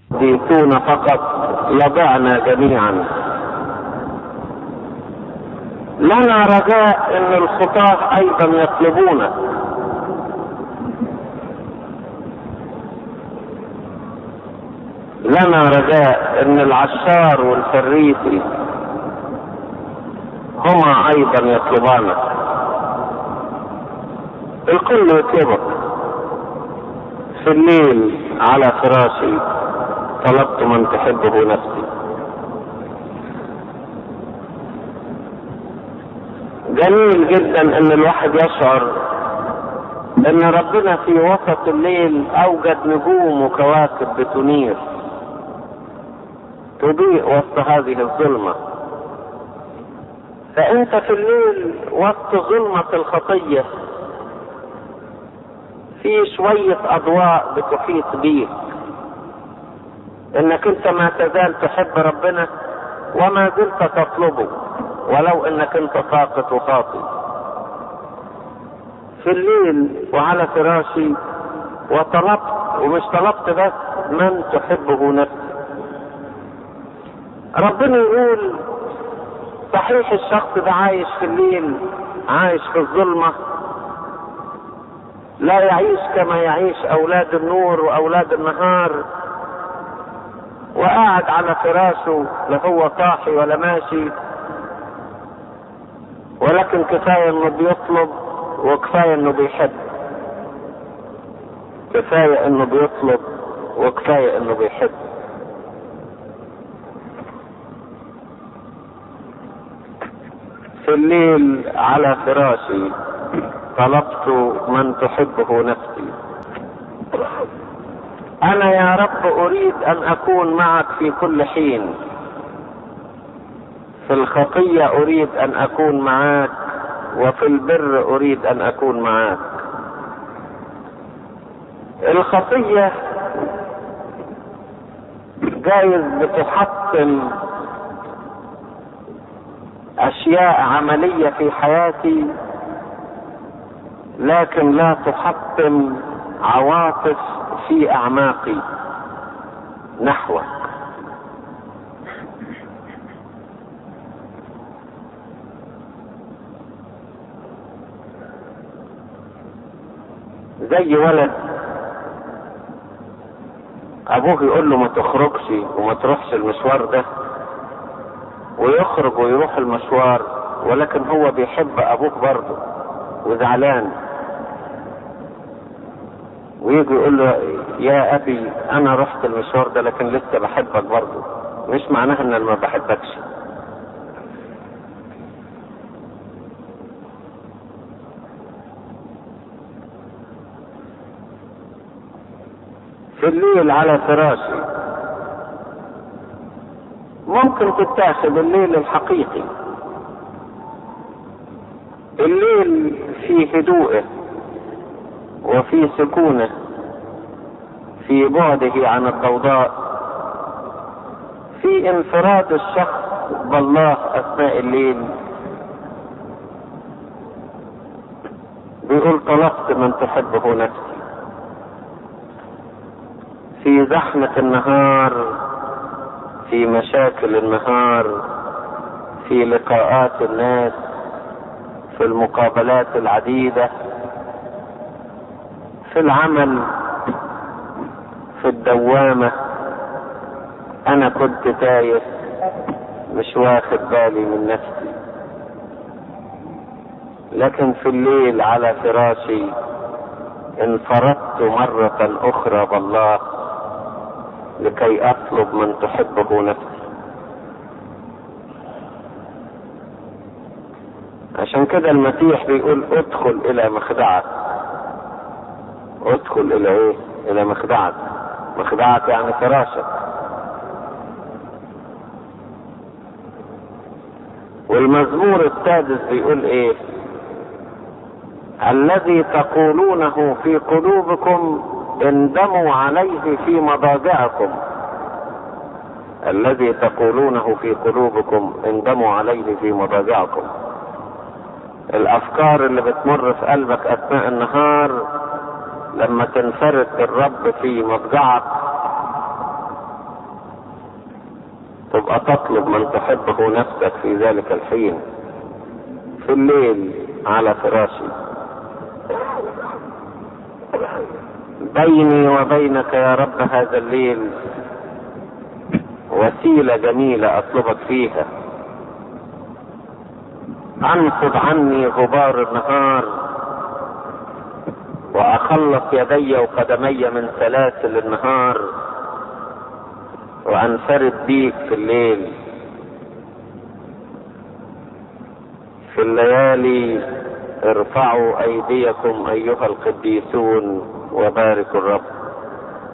ديتون فقط لضعنا جميعا لنا رجاء ان الخطاة ايضا يطلبونه لنا رجاء ان العشار والفريسي هما ايضا يطلبانك الكل يطلبك في الليل على فراشي طلبت من تحبه نفسي جميل جدا ان الواحد يشعر ان ربنا في وسط الليل اوجد نجوم وكواكب بتنير تضيء وسط هذه الظلمة فانت في الليل وسط ظلمة الخطية في شوية اضواء بتحيط بيك انك انت ما تزال تحب ربنا وما زلت تطلبه ولو انك انت ساقط وخاطئ في الليل وعلى فراشي وطلبت ومش طلبت بس من تحبه نفسي ربنا يقول صحيح الشخص ده عايش في الليل عايش في الظلمة لا يعيش كما يعيش اولاد النور واولاد النهار وقاعد على فراشه لا هو طاحي ولا ماشي ولكن كفاية انه بيطلب وكفاية انه بيحب كفاية انه بيطلب وكفاية انه بيحب في الليل على فراشي طلبت من تحبه نفسي انا يا رب اريد ان اكون معك في كل حين في الخطية اريد ان اكون معاك وفي البر اريد ان اكون معاك الخطية جايز بتحطم اشياء عملية في حياتي لكن لا تحطم عواطف في اعماقي نحوك زي ولد ابوه يقول له ما تخرجش وما تروحش المشوار ده ويخرج ويروح المشوار ولكن هو بيحب ابوه برضه وزعلان ويجي يقول له يا ابي انا رحت المشوار ده لكن لسه بحبك برضه مش معناها ان انا ما بحبكش في الليل على فراشي ممكن تتاخذ الليل الحقيقي الليل في هدوءه وفي سكونه في بعده عن الضوضاء في انفراد الشخص بالله اثناء الليل بيقول طلبت من تحبه نفسي في زحمة النهار في مشاكل النهار في لقاءات الناس في المقابلات العديدة في العمل في الدوامة انا كنت تايه مش واخد بالي من نفسي لكن في الليل على فراشي انفردت مرة اخرى بالله لكي اطلب من تحبه نفسي عشان كده المسيح بيقول ادخل الى مخدعك ادخل الى ايه الى مخدعك مخدعك يعني فراشك والمزمور السادس بيقول ايه الذي تقولونه في قلوبكم اندموا عليه في مضاجعكم الذي تقولونه في قلوبكم اندموا عليه في مضاجعكم الافكار اللي بتمر في قلبك اثناء النهار لما تنفرد الرب في مضجعك تبقى تطلب من تحبه نفسك في ذلك الحين في الليل على فراشي بيني وبينك يا رب هذا الليل وسيلة جميلة أطلبك فيها أنفض عني غبار النهار وأخلص يدي وقدمي من سلاسل النهار وأنفرد بيك في الليل في الليالي ارفعوا أيديكم أيها القديسون وباركوا الرب